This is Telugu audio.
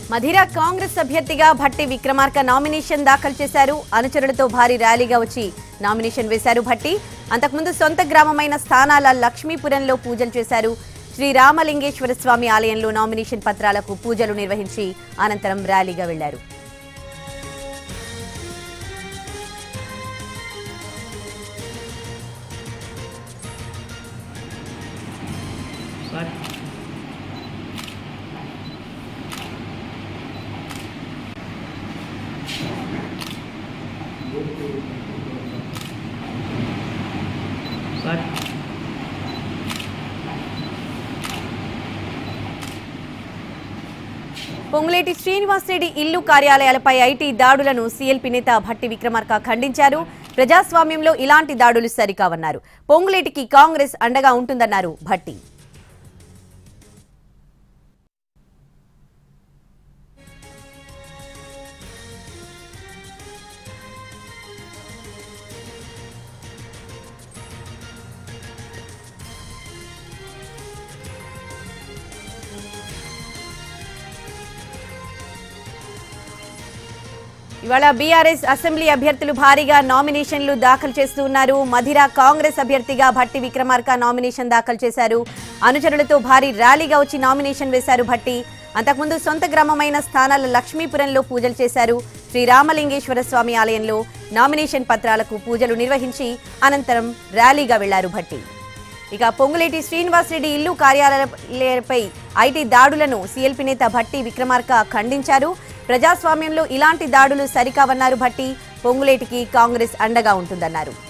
మధిర కాంగ్రెస్ అభ్యర్థిగా భట్టి విక్రమార్క నామినేషన్ దాఖలు చేశారు అనుచరులతో భారీ ర్యాలీగా వచ్చి నామినేషన్ వేశారు భట్టి అంతకుముందు సొంత గ్రామమైన స్థానాల లక్ష్మీపురంలో పూజలు చేశారు శ్రీ రామలింగేశ్వర స్వామి ఆలయంలో నామినేషన్ పత్రాలకు పూజలు నిర్వహించి అనంతరం ర్యాలీగా వెళ్లారు సార్ సార్ పొంగులేటి శ్రీనివాసరెడ్డి ఇల్లు కార్యాలయాలపై ఐటీ దాడులను సీఎల్పీ నేత భట్టి విక్రమార్క ఖండించారు ప్రజాస్వామ్యంలో ఇలాంటి దాడులు సరికావన్నారు పొంగులేటికి కాంగ్రెస్ అండగా ఉంటుందన్నారు భట్టి ఇవాళ బీఆర్ఎస్ అసెంబ్లీ అభ్యర్థులు భారీగా నామినేషన్లు దాఖలు చేస్తూ ఉన్నారు మధిర కాంగ్రెస్ అభ్యర్థిగా భట్టి విక్రమార్క నామినేషన్ దాఖలు చేశారు అనుచరులతో భారీ ర్యాలీగా వచ్చి నామినేషన్ వేశారు భట్టి అంతకుముందు సొంత గ్రామమైన స్థానాల లక్ష్మీపురంలో పూజలు చేశారు శ్రీ రామలింగేశ్వర స్వామి ఆలయంలో నామినేషన్ పత్రాలకు పూజలు నిర్వహించి అనంతరం ర్యాలీగా వెళ్లారు భట్టి ఇక పొంగులేటి శ్రీనివాసరెడ్డి ఇల్లు కార్యాలయాలపై ఐటీ దాడులను సీఎల్పీ నేత భట్టి విక్రమార్క ఖండించారు ప్రజాస్వామ్యంలో ఇలాంటి దాడులు సరికావన్నారు భట్టి పొంగులేటికి కాంగ్రెస్ అండగా ఉంటుందన్నారు